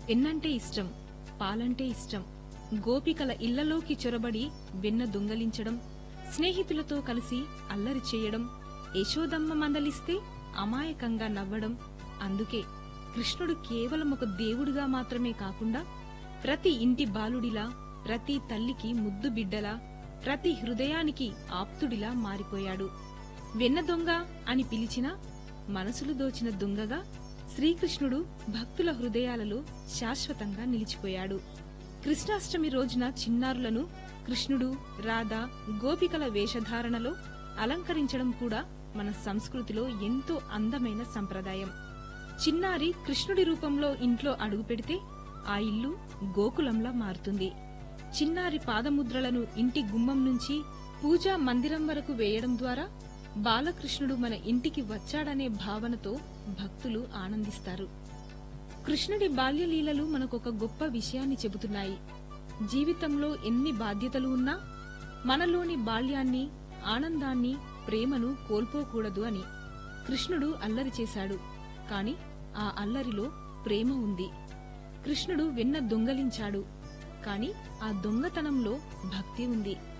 వెన్నంటే ఇష్టం పాలంటే ఇష్టం గోపికల ఇళ్లలోకి చొరబడి వెన్న దొంగలించడం స్నేహితులతో కలిసి అల్లరి చేయడం యశోదమ్మ మందలిస్తే అమాయకంగా నవ్వడం అందుకే కృష్ణుడు కేవలం ఒక దేవుడిగా మాత్రమే కాకుండా ప్రతి ఇంటి బాలుడిలా ప్రతి తల్లికి ముద్దు బిడ్డలా ప్రతి హృదయానికి ఆప్తుడిలా మారిపోయాడు వెన్న దొంగ అని పిలిచినా మనసులు దోచిన దొంగగా శ్రీకృష్ణుడు భక్తుల హృదయాలలో శాశ్వతంగా నిలిచిపోయాడు కృష్ణాష్టమి రోజున చిన్నారులను కృష్ణుడు రాధ గోపికల వేషధారణలో అలంకరించడం కూడా మన సంస్కృతిలో ఎంతో అందమైన సంప్రదాయం చిన్నారి కృష్ణుడి రూపంలో ఇంట్లో అడుగుపెడితే ఆ ఇల్లు గోకులంలా మారుతుంది చిన్నారి పాదముద్రలను ఇంటి గుమ్మం నుంచి పూజా మందిరం వరకు వేయడం ద్వారా బాలకృష్ణుడు మన ఇంటికి వచ్చాడనే భావనతో భక్తులు ఆనందిస్తారు కృష్ణుడి బాల్యలీలలు మనకొక గొప్ప విషయాన్ని చెబుతున్నాయి జీవితంలో ఎన్ని బాధ్యతలు ఉన్నా మనలోని బాల్యాన్ని ఆనందాన్ని ప్రేమను కోల్పోకూడదు అని కృష్ణుడు అల్లరి చేశాడు కాని ఆ అల్లరిలో ప్రేమ ఉంది కృష్ణుడు వెన్న దొంగలించాడు కాని ఆ దొంగతనంలో భక్తి ఉంది